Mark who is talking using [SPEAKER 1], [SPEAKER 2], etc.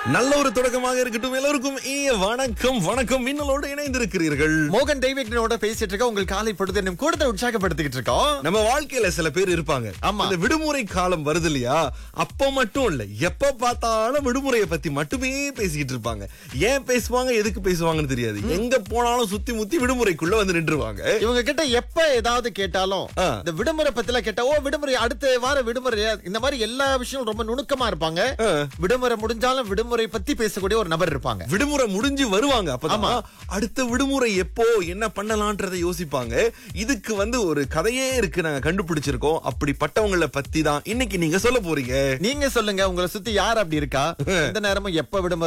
[SPEAKER 1] நல்ல ஒரு தொடக்கமாக இருக்கட்டும் எல்லோருக்கும் ஏ வணக்கம் வணக்கம் மின்னலோடு இணைந்திருக்கிறீர்கள்
[SPEAKER 2] மோகன் தெய்வீகனோட பேசிட்டு இருக்க உங்கள் காலை பொழுது இன்னும் கூடுதல் உற்சாகப்படுத்திக்கிட்டு இருக்கோம்
[SPEAKER 1] நம்ம வாழ்க்கையில சில பேர் இருப்பாங்க
[SPEAKER 2] ஆமா.
[SPEAKER 1] இந்த விடுமுறை காலம் வருது இல்லையா அப்ப மட்டும் இல்ல எப்ப பார்த்தாலும் விடுமுறையை பத்தி மட்டுமே பேசிக்கிட்டு இருப்பாங்க ஏன் பேசுவாங்க எதுக்கு பேசுவாங்கன்னு தெரியாது எங்க போனாலும் சுத்தி முத்தி விடுமுறைக்குள்ள வந்து நின்றுவாங்க
[SPEAKER 2] இவங்க கிட்ட எப்ப ஏதாவது கேட்டாலும்
[SPEAKER 1] ஆ.
[SPEAKER 2] இந்த விடுமுறை பத்தில கேட்டா ஓ விடுமுறை அடுத்த வார விடுமுறை இந்த மாதிரி எல்லா விஷயம் ரொம்ப நுணுக்கமா இருப்பாங்க
[SPEAKER 1] ஆ.
[SPEAKER 2] விடுமுறை முடிஞ்சாலும் விடுமுறை பத்தி பேசக்கூடிய ஒரு நபர் இருப்பாங்க
[SPEAKER 1] விடுமுறை முடிஞ்சு வருவாங்க அப்பதான் அடுத்த விடுமுறை எப்போ என்ன பண்ணலாம்ன்றதை யோசிப்பாங்க இதுக்கு வந்து ஒரு கதையே இருக்கு நாங்க கண்டுபிடிச்சிருக்கோம் அப்படிப்பட்டவங்கள பத்தி தான் இன்னைக்கு நீங்க சொல்ல போறீங்க
[SPEAKER 2] நீங்க சொல்லுங்க உங்களை சுத்தி யார் அப்படி இருக்கா எந்த நேரமும் எப்ப விடுமுறை